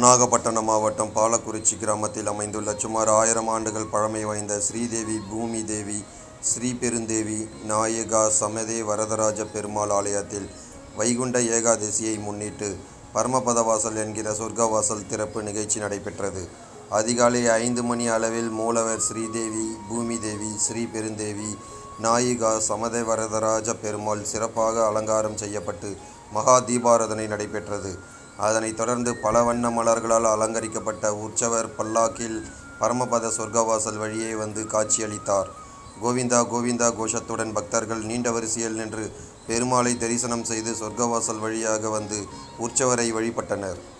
நாகப்பட்டினம் மாவட்டம் பாலக்குறிச்சி கிராமத்தில் அமைந்துள்ள சுமார் ஆயிரம் ஆண்டுகள் பழமை வாய்ந்த ஸ்ரீதேவி பூமி தேவி ஸ்ரீ பெருந்தேவி நாயகா சமதே வரதராஜ பெருமாள் ஆலயத்தில் வைகுண்ட ஏகாதசியை முன்னிட்டு பரமபதவாசல் என்கிற சொர்க்கவாசல் திறப்பு நிகழ்ச்சி நடைபெற்றது அதிகாலை ஐந்து மணி அளவில் மூலவர் ஸ்ரீதேவி பூமி தேவி ஸ்ரீ பெருந்தேவி நாயிகா சமத வரதராஜ பெருமாள் சிறப்பாக அலங்காரம் செய்யப்பட்டு மகா தீபாராதனை நடைபெற்றது அதனைத் தொடர்ந்து பல வண்ண மலர்களால் அலங்கரிக்கப்பட்ட உற்சவர் பல்லாக்கில் பரமபத சொர்க்கவாசல் வழியே வந்து காட்சியளித்தார் கோவிந்தா கோவிந்தா கோஷத்துடன் பக்தர்கள் நீண்ட வரிசையில் நின்று பெருமாளை தரிசனம் செய்து சொர்க்கவாசல் வழியாக வந்து உற்சவரை வழிபட்டனர்